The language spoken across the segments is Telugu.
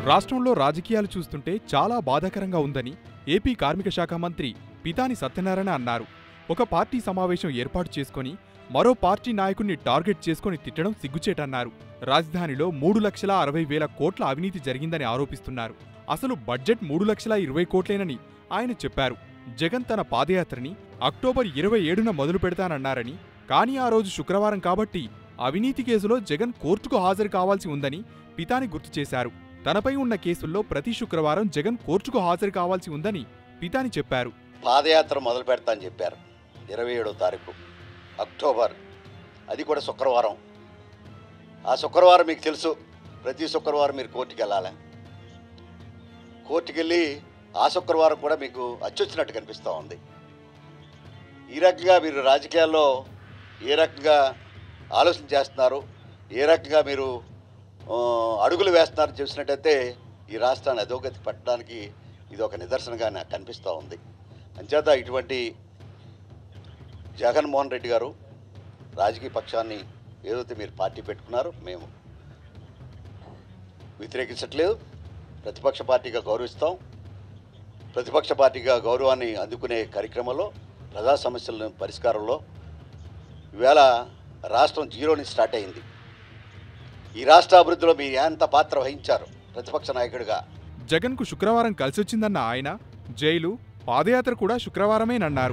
రాష్ట్రంలో రాజకీయాలు చూస్తుంటే చాలా బాధాకరంగా ఉందని ఏపీ కార్మిక శాఖ మంత్రి పితాని సత్యనారాయణ అన్నారు ఒక పార్టీ సమావేశం ఏర్పాటు చేసుకొని మరో పార్టీ నాయకుణ్ణి టార్గెట్ చేసుకొని తిట్టడం సిగ్గుచేటన్నారు రాజధానిలో మూడు లక్షల అరవై వేల కోట్ల అవినీతి జరిగిందని ఆరోపిస్తున్నారు అసలు బడ్జెట్ మూడు లక్షల ఇరవై కోట్లేనని ఆయన చెప్పారు జగన్ తన పాదయాత్రని అక్టోబర్ ఇరవై ఏడున మొదలు పెడతానన్నారని కానీ ఆ రోజు శుక్రవారం కాబట్టి అవినీతి కేసులో జగన్ కోర్టుకు హాజరు కావాల్సి ఉందని పితాని గుర్తు చేశారు తనపై ఉన్న కేసుల్లో ప్రతి శుక్రవారం జగన్ కోర్టుకు హాజరు కావాల్సి ఉందని పితాని చెప్పారు పాదయాత్ర మొదలు పెడతా అని చెప్పారు ఇరవై ఏడో తారీఖు అక్టోబర్ అది కూడా శుక్రవారం ఆ శుక్రవారం మీకు తెలుసు ప్రతి శుక్రవారం మీరు కోర్టుకి వెళ్ళాలి కోర్టుకి వెళ్ళి ఆ శుక్రవారం కూడా మీకు అచ్చొచ్చినట్టు కనిపిస్తూ ఉంది ఈ రకంగా మీరు రాజకీయాల్లో ఏ రకంగా ఆలోచన చేస్తున్నారు ఏ రకంగా మీరు ఆ, అడుగులు వేస్తున్నారు చూసినట్టయితే ఈ రాష్ట్రాన్ని అధోగతి పట్టడానికి ఇది ఒక నిదర్శనగా నాకు కనిపిస్తూ ఉంది అంచేత ఇటువంటి జగన్మోహన్ రెడ్డి గారు రాజకీయ పక్షాన్ని ఏదైతే మీరు పార్టీ పెట్టుకున్నారో మేము వ్యతిరేకించట్లేదు ప్రతిపక్ష పార్టీగా గౌరవిస్తాం ప్రతిపక్ష పార్టీగా గౌరవాన్ని అందుకునే కార్యక్రమంలో ప్రజా సమస్యల పరిష్కారంలో ఈవేళ రాష్ట్రం జీరో నుంచి స్టార్ట్ అయింది ఈ రాష్ట్ర అభివృద్ధిలో మీరు ఎంత పాత్ర వహించారు ప్రతిపక్ష నాయకుడిగా జగన్కు శుక్రవారం కలిసొచ్చిందన్న ఆయన జైలు పాదయాత్ర కూడా శుక్రవారమేనన్నారు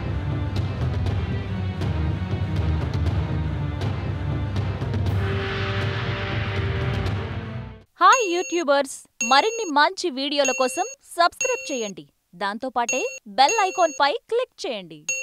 హాయ్ యూట్యూబర్స్ మరిన్ని మంచి వీడియోల కోసం సబ్స్క్రైబ్ చేయండి దాంతోపాటే బెల్ ఐకాన్ పై క్లిక్ చేయండి